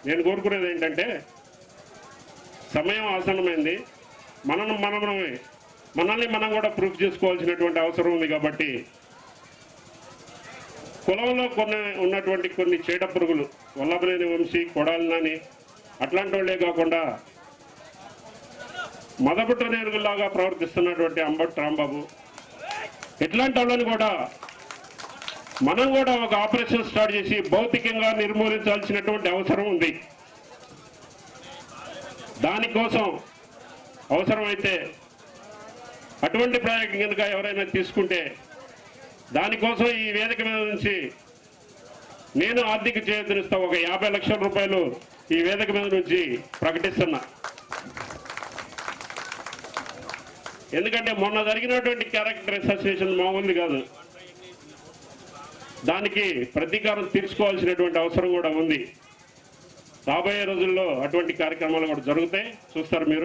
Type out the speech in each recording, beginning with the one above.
నేను కోరుకునేది ఏంటంటే సమయం ఆసన్నమైంది మనం మనమే మనల్ని మనం కూడా ప్రూఫ్ చేసుకోవాల్సినటువంటి అవసరం ఉంది కాబట్టి కులంలో కొన్ని ఉన్నటువంటి కొన్ని చీడ పురుగులు వల్లభనేని వంశీ కొడాలినాని అట్లాంటి వాళ్ళే కాకుండా మదపుట్ట నేరుగులాగా ప్రవర్తిస్తున్నటువంటి అంబట్ రాంబాబు ఇట్లాంటి వాళ్ళని కూడా మనం కూడా ఒక ఆపరేషన్ స్టార్ట్ చేసి భౌతికంగా నిర్మూలించాల్సినటువంటి అవసరం ఉంది దానికోసం అవసరమైతే అటువంటి ప్రయోగం కనుక ఎవరైనా తీసుకుంటే దానికోసం ఈ వేదిక మీద నుంచి నేను ఆర్థిక చేయూతనిస్తా ఒక యాభై లక్షల రూపాయలు ఈ వేదిక మీద నుంచి ప్రకటిస్తున్నా ఎందుకంటే మొన్న జరిగినటువంటి క్యారెక్టర్ అసోసియేషన్ మామూలు కాదు దానికి ప్రతీకారం తీర్చుకోవాల్సినటువంటి అవసరం కూడా ఉంది రాబోయే రోజుల్లో అటువంటి కార్యక్రమాలు కూడా జరుగుతాయి చూస్తారు మీరు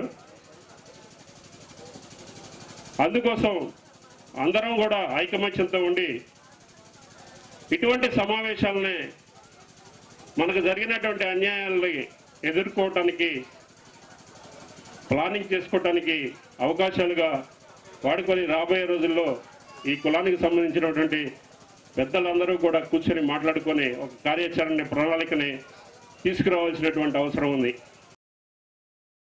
అందుకోసం అందరం కూడా ఐకమత్యంతో ఉండి ఇటువంటి సమావేశాలని మనకు జరిగినటువంటి అన్యాయాలని ఎదుర్కోవటానికి ప్లానింగ్ చేసుకోవటానికి అవకాశాలుగా వాడుకొని రాబోయే రోజుల్లో ఈ కులానికి సంబంధించినటువంటి పెద్దలందరూ కూడా కూర్చొని మాట్లాడుకొని ఒక కార్యాచరణ ప్రణాళికని తీసుకురావాల్సినటువంటి అవసరం ఉంది